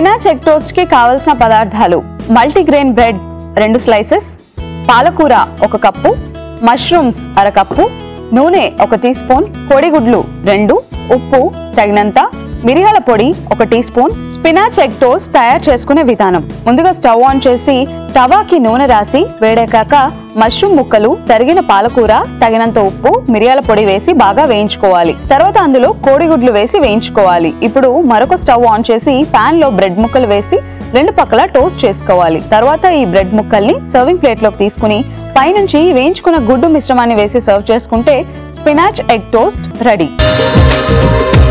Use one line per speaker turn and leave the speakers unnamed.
spinach egg toast కి కావలసిన పదార్థాలు మల్టీగ్రెయిన్ బ్రెడ్ రెండు స్లైసెస్ పాలకూర ఒక కప్పు మష్రూమ్స్ అరకప్పు నూనె ఒక టీ స్పూన్ కోడిగుడ్లు రెండు ఉప్పు తగినంత మిరియాల పొడి ఒక teaspoon spinach egg toast తయారు చేసుకునే విధానం ముందుగా స్టవ్ ఆన్ చేసి తవాకి నూనె రాసి వేడెక్కాక మష్రూమ్ ముక్కలు తరిగిన పాలకూర తగినంత ఉప్పు మిరియాల పొడి వేసి బాగా వేయించుకోవాలి తర్వాత అందులో కోడిగుడ్లు వేసి వేయించుకోవాలి ఇప్పుడు మరొక స్టవ్ ఆన్ చేసి పాన్ లో బ్రెడ్ ముక్కలు వేసి రెండు పక్కల టోస్ట్ చేసుకోవాలి తర్వాత ఈ బ్రెడ్ ముక్కల్ని సర్వింగ్ ప్లేట్ లోకి తీసుకుని పైనుంచి వేయించుకున్న గుడ్డు మిశ్రమాన్ని వేసి సర్వ్ చేసుకుంటే స్పినాచ్ ఎగ్ టోస్ట్ రెడీ